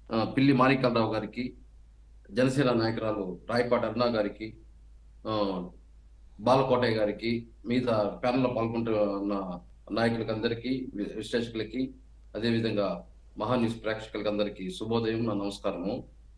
ఆ, పిల్లి మాణిక్యాలరావు గారికి జనసేన నాయకురాలు రాయపాటి అరుణ గారికి ఆ, బాలకోటయ్య గారికి మిగతా ప్యానల్లో పాల్గొంటున్న నాయకులకి అందరికీ వి- విశ్లేషకులకి అదేవిధంగా మహాన్యూస్ ప్రేక్షకులకి అందరికీ శుభోదయం నా నమస్కారము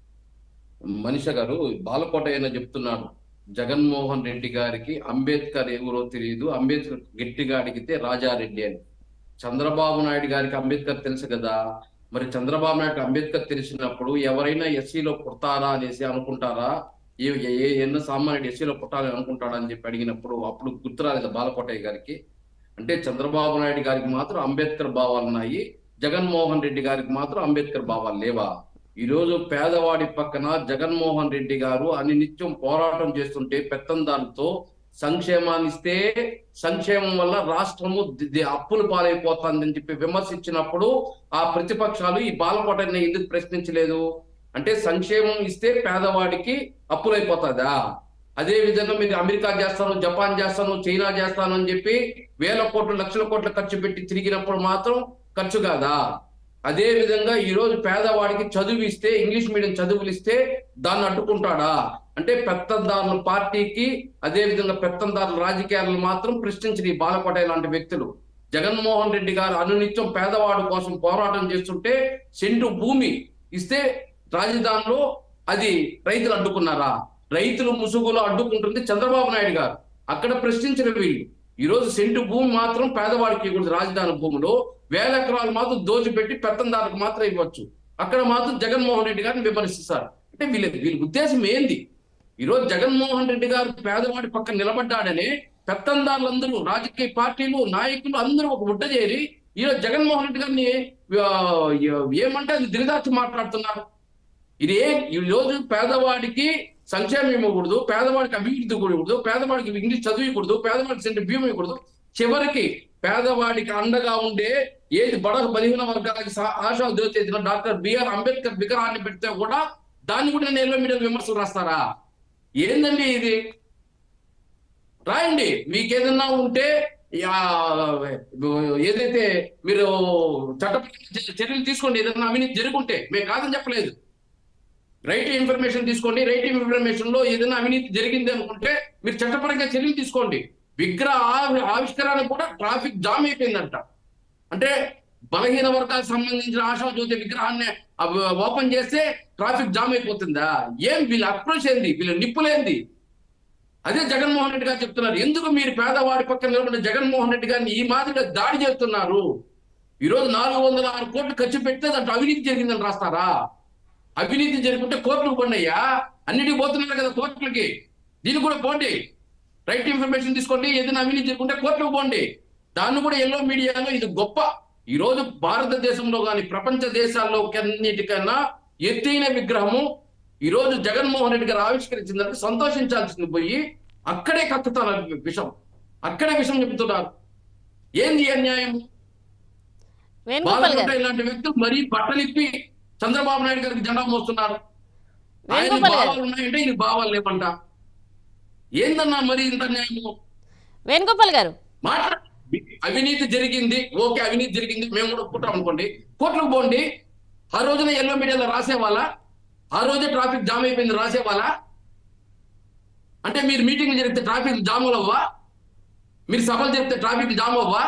మనిష గారు బాలకోటయ్య చెప్తున్నాడు జగన్మోహన్ రెడ్డి గారికి అంబేద్కర్ ఎవరో తెలియదు అంబేద్కర్ గట్టిగా అడిగితే రాజారెడ్డి అని చంద్రబాబు నాయుడు గారికి అంబేద్కర్ తెలుసు కదా మరి చంద్రబాబు నాయుడు అంబేద్కర్ తెలిసినప్పుడు ఎవరైనా ఎస్సీలో పుడతారా అనేసి అనుకుంటారా ఏ ఏ ఎన్న సామాన్యుడు ఎస్సీలో పుట్టాలని అనుకుంటాడా అని చెప్పి అడిగినప్పుడు అప్పుడు గుర్తురాలేదు బాలకోటయ్య గారికి అంటే చంద్రబాబు నాయుడు గారికి మాత్రం అంబేద్కర్ భావాలు ఉన్నాయి జగన్మోహన్ రెడ్డి గారికి మాత్రం అంబేద్కర్ భావాలు లేవా ఈ రోజు పేదవాడి పక్కన జగన్మోహన్ రెడ్డి గారు అని నిత్యం పోరాటం చేస్తుంటే పెత్తందారులతో సంక్షేమాన్ని ఇస్తే సంక్షేమం వల్ల రాష్ట్రము ది- ది- అప్పులు పాలైపోతుందని చెప్పి విమర్శించినప్పుడు ఆ ప్రతిపక్షాలు ఈ బాలకోటని ఎందుకు ప్రశ్నించలేదు అంటే సంక్షేమం ఇస్తే పేదవాడికి అప్పులైపోతుందా అదే విధంగా మీరు అమెరికా చేస్తాను జపాన్ చేస్తాను చైనా చేస్తాను అని చెప్పి వేల కోట్లు లక్షల కోట్లు ఖర్చు పెట్టి తిరిగినప్పుడు మాత్రం ఖర్చు కాదా అదే విధంగా ఈ రోజు పేదవాడికి చదువు ఇస్తే ఇంగ్లీష్ మీడియం చదువులు ఇస్తే దాన్ని అడ్డుకుంటాడా అంటే పెత్తందారుల పార్టీకి అదే విధంగా పెత్తందారుల రాజకీయాలను మాత్రం ప్రశ్నించిన ఈ బాలకోట లాంటి వ్యక్తులు జగన్మోహన్ రెడ్డి గారు అనునిత్యం పేదవాడి కోసం పోరాటం చేస్తుంటే సెంటు భూమి ఇస్తే రాజధానిలో అది రైతులు అడ్డుకున్నారా రైతులు ముసుగులో అడ్డుకుంటుంది చంద్రబాబు నాయుడు గారు అక్కడ ప్రశ్నించిన వీళ్ళు ఈ రోజు సెంటు భూమి మాత్రం పేదవాడికి ఇవ్వకూడదు రాజధాని భూమిలో వేల ఎకరాలు మాత్రం దోచిపెట్టి పెత్తందారులకు మాత్రం ఇవ్వచ్చు అక్కడ మాత్రం జగన్మోహన్ రెడ్డి గారిని విమర్శిస్తారు అంటే వీళ్ళ వీళ్ళ ఉద్దేశం ఏంది ఈ రోజు జగన్మోహన్ రెడ్డి గారు పేదవాడి పక్కన నిలబడ్డాడని పెత్తందారులందరూ రాజకీయ పార్టీలు నాయకులు అందరూ ఒక ముట్ట చేరి ఈరోజు జగన్మోహన్ రెడ్డి గారిని ఆ, ఏమంటే అది దిగదార్చి మాట్లాడుతున్నారు ఇది ఏ ఈ రోజు పేదవాడికి సంక్షేమం ఇవ్వకూడదు పేదవాడికి అభివృద్ధి కూడకూడదు పేదవాడికి ఇంగ్లీష్ చదివకూడదు పేదవాడికి సెంటు బియ్యం ఇవ్వకూడదు చివరికి పేదవాడికి అండగా ఉండే ఏది బడ బలహీన వర్గాలకి సా- ఆశా జ్యోతి డాక్టర్ బిఆర్ అంబేద్కర్ విగ్రహాన్ని పెడితే కూడా దాన్ని కూడా నేను ఎల్లో మీడియా విమర్శలు రాస్తారా ఏందండి ఇది రాయండి మీకు ఏదన్నా ఉంటే ఆ, ఏదైతే మీరు చట్టపరమైన చర్యలు తీసుకోండి ఏదైనా అవినీతి జరుగుంటే మేము కాదని చెప్పలేదు రైట్ ఇన్ఫర్మేషన్ తీసుకోండి రైట్ ఇన్ఫర్మేషన్ లో ఏదైనా అవినీతి జరిగింది అనుకుంటే మీరు చట్టపరంగా చర్యలు తీసుకోండి విగ్రహ ఆవి- ఆవిష్కరణ కూడా ట్రాఫిక్ జామ్ అయిపోయిందంట అంటే బలహీన వర్గాలకు సంబంధించిన ఆశా జ్యోతి విగ్రహాన్ని అవ్- ఓపెన్ చేస్తే ట్రాఫిక్ జామ్ అయిపోతుందా ఏం వీళ్ళ అప్రోచ్ ఏంది వీళ్ళ నిప్పులేంది అదే జగన్మోహన్ రెడ్డి గారు చెప్తున్నారు ఎందుకు మీరు పేదవాడి పక్కన నిలబడిన జగన్మోహన్ రెడ్డి గారిని ఈ మాదిరిగా దాడి చేస్తున్నారు ఈ రోజు నాలుగు వందల ఆరు కోట్లు ఖర్చు పెడితే దాంట్లో అవినీతి జరిగిందని రాస్తారా అవినీతి జరుగుంటే కోర్టులకు పోండియ్యా అన్నిటికి పోతున్నారు కదా కోర్టులకి దీనికి కూడా పోండి రైట్ ఇన్ఫర్మేషన్ తీసుకోండి ఏదైనా అవినీతి జరుగుంటే కోర్టులకు పోండి దాన్ని కూడా ఎల్లో మీడియాలో ఇది గొప్ప ఈ రోజు భారతదేశంలో కానీ ప్రపంచ దేశాల్లో అన్నిటికన్నా ఎత్తైన విగ్రహము ఈ రోజు జగన్మోహన్ రెడ్డి గారు ఆవిష్కరించిందంటే సంతోషించాల్సింది పోయి అక్కడే కక్కుతారు విషం అక్కడే విషం చెబుతున్నారు ఏంది ఈ అన్యాయం వేణుగోపాల్ బాలకోట గారు ఇలాంటి వ్యక్తులు మరీ బట్టలిప్పి చంద్రబాబు నాయుడు గారికి జెండా మోస్తున్నారు ఆయన వేణుగోపాల్ గారు భావాలు ఉన్నాయంటే ఇది భావాలు లేవంట ఏందన్నా మరి ఇంత న్యాయము వేణుగోపాల్ గారు మాట్లా అవినీతి జరిగింది ఓకే అవినీతి జరిగింది మేము కూడా ఒప్పుకుంటాం అనుకోండి కోర్టులకు పోండి ఆ రోజున ఎల్లో మీడియాలో రాసేవాళ్ళ ఆ రోజే ట్రాఫిక్ జామ్ అయిపోయింది రాసేవాళ్ళ అంటే మీరు మీటింగ్ జరిగితే ట్రాఫిక్ జాములు అవ్వా మీరు సభలు జరిగితే ట్రాఫిక్ జామ్ అవ్వా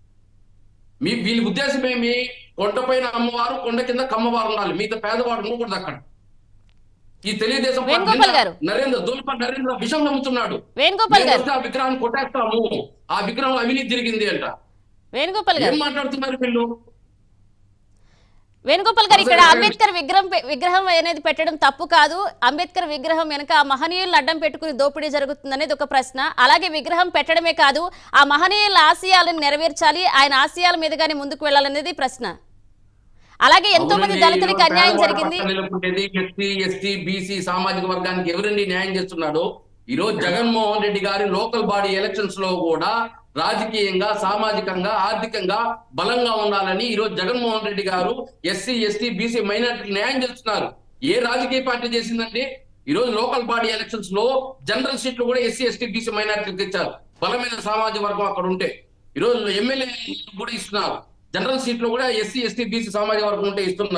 మీ వీళ్ళ ఉద్దేశం ఏమి కొండ పైన అమ్మవారు కొండ కింద కమ్మవారు ఉండాలి మిగతా పేదవాడు ఉండకూడదు అక్కడ ఈ తెలుగుదేశం పార్టీ వేణుగోపాల్ గారు. నరేంద్ర దూల్ప నరేంద్ర విషం నమ్ముతున్నాడు వేణుగోపాల్ మేము గారు వస్తే ఆ విగ్రహాన్ని కొట్టేస్తాము ఆ విగ్రహం అవినీతి జరిగింది అంట వేణుగోపాల్ ఏం గారు మాట్లాడుతున్నారు వీళ్ళు వేణుగోపాల్ గారు ఇక్కడ అసలు అంబేద్కర్ విగ్రహం పె- విగ్రహం అనేది పెట్టడం తప్పు కాదు అంబేద్కర్ విగ్రహం వెనక ఆ మహనీయులను అడ్డం పెట్టుకుని దోపిడీ జరుగుతుంది అనేది ఒక ప్రశ్న అలాగే విగ్రహం పెట్టడమే కాదు ఆ మహనీయుల ఆశయాలను నెరవేర్చాలి ఆయన ఆశయాల మీదుగానే ముందుకు వెళ్ళాలనేది ప్రశ్న అలాగే ఎంతో మంది అవునండి, దళితులకి ఈరోజు అన్యాయం పేదవాడి జరిగింది పక్కన నిలబడేది ఎస్సీ ఎస్టీ బీసీ సామాజిక వర్గానికి ఎవరండి న్యాయం చేస్తున్నాడు ఈ రోజు జగన్మోహన్ రెడ్డి గారి లోకల్ బాడీ ఎలక్షన్స్ లో కూడా రాజకీయంగా సామాజికంగా ఆర్థికంగా బలంగా ఉండాలని ఈ రోజు జగన్మోహన్ రెడ్డి గారు ఎస్సీ ఎస్టీ బీసీ మైనార్టీకి న్యాయం చేస్తున్నారు ఏ రాజకీయ పార్టీ చేసిందండి ఈ రోజు లోకల్ బాడీ ఎలక్షన్స్ లో జనరల్ సీట్లు కూడా ఎస్సీ ఎస్టీ బీసీ మైనార్టీలకు ఇచ్చారు బలమైన సామాజిక వర్గం అక్కడ ఉంటే ఈ రోజు ఎమ్మెల్యే కూడా ఇస్తున్నారు జనరల్ సీట్లు కూడా ఎస్సీ ఎస్టీ బీసీ సామాజిక వర్గం ఉంటే ఇస్తున్నారు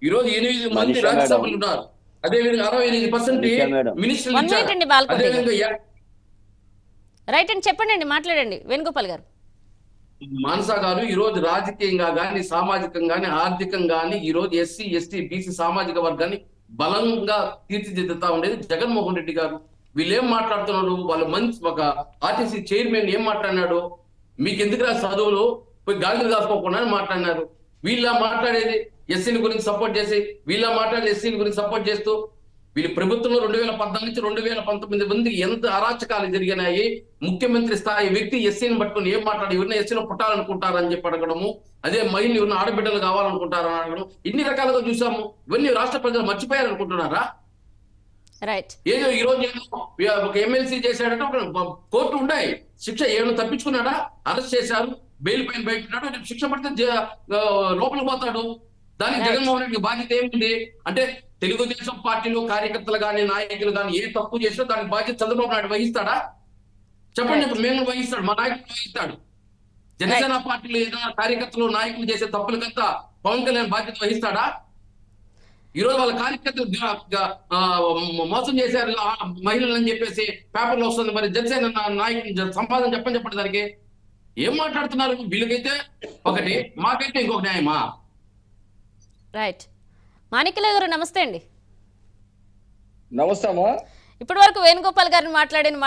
ఈ రోజు ఎనిమిది మంది మనీషా రాజ్యసభలు మేడం. ఉన్నారు అదే విధంగా అరవై ఎనిమిది పర్సెంట్ మనీషా మేడం. మినిస్టర్లు One minute ఇచ్చారు అండి, బాలకోటి అదే గారు. విధంగా యా- రైట్ అండి చెప్పండి అండి మాట్లాడండి వేణుగోపాల్ గారు మానస గారు ఈ రోజు రాజకీయంగా గాని సామాజికంగా గాని ఆర్థికంగా గాని ఈ రోజు ఎస్సీ ఎస్టీ బీసీ సామాజిక వర్గాన్ని బలంగా తీర్చిదిద్దుతా ఉండేది జగన్మోహన్ రెడ్డి గారు వీళ్ళు ఏం మాట్లాడుతున్నారు వాళ్ళు మంచి ఒక ఆర్టీసీ చైర్మన్ ఏం మాట్లాడినాడు మీకు ఎందుకు రా చదువులు పోయి గాలిని దాచుకోకుండా అని మాట్లాడినారు వీళ్ళ మాట్లాడేది ఎస్సీల గురించి సపోర్ట్ చేసి వీళ్ళ మాట్లాడేది ఎస్సీల గురించి సపోర్ట్ చేస్తూ వీళ్ళు ప్రభుత్వంలో రెండు వేల పద్నాలుగు నుంచి రెండు వేల పంతొమ్మిది మంది ఎంత అరాచకాలు జరిగినాయి ముఖ్యమంత్రి స్థాయి వ్యక్తి ఎస్సీని పట్టుకొని ఏం మాట్లాడి ఎవరిని ఎస్సీలో పుట్టాలనుకుంటారని చెప్పి అడగడము అదే మహిళలు ఎవరిని ఆడబిడ్డలు కావాలనుకుంటారని అడగడం ఇన్ని రకాలుగా చూసాము ఇవన్నీ రాష్ట్ర ప్రజలు మర్చిపోయారు అనుకుంటున్నారా రైట్ ఏదో ఈ రోజు ఏదో ఒక ఎమ్మెల్సీ చేశాడంటే ఒక కోర్టు ఉన్నాయి శిక్ష ఏమైనా తప్పించుకున్నాడా అరెస్ట్ చేశారు బెయిల్ పైన బయట ఉన్నాడు రేపు శిక్ష పడితే జ- ఆ, లోపలికి పోతాడు దానికి Right. జగన్మోహన్ రెడ్డికి బాధ్యత ఏమిటి అంటే తెలుగుదేశం పార్టీలో కార్యకర్తలు కానీ నాయకులు కానీ ఏ తప్పు చేసినా దానికి బాధ్యత చంద్రబాబు నాయుడు వహిస్తాడా చెప్పండి Right. ఇప్పుడు మేము వహిస్తాడు మా నాయకుడు వహిస్తాడు జనసేన పార్టీలో ఏదైనా కార్యకర్తలు నాయకులు చేసే తప్పులకంతా పవన్ కళ్యాణ్ బాధ్యత వహిస్తాడా ఈ రోజు వాళ్ళ కార్యకర్తలు గ- గ- ఆ, మ- మోసం చేశారు ఆ మహిళలు అని చెప్పేసి పేపర్లో వస్తుంది మరి జనసేన నా- నాయకులు జ- సంపాదన చెప్పని చెప్పండి దానికి ఏం మాట్లాడుతున్నారు వీళ్ళకైతే ఒకటి మాకైతే ఇంకొక న్యాయమా రైట్ మాణిక్యల గారు నమస్తే అండి నమస్తే అమ్మా ఇప్పటి వరకు వేణుగోపాల్ గారిని మాట్లాడిన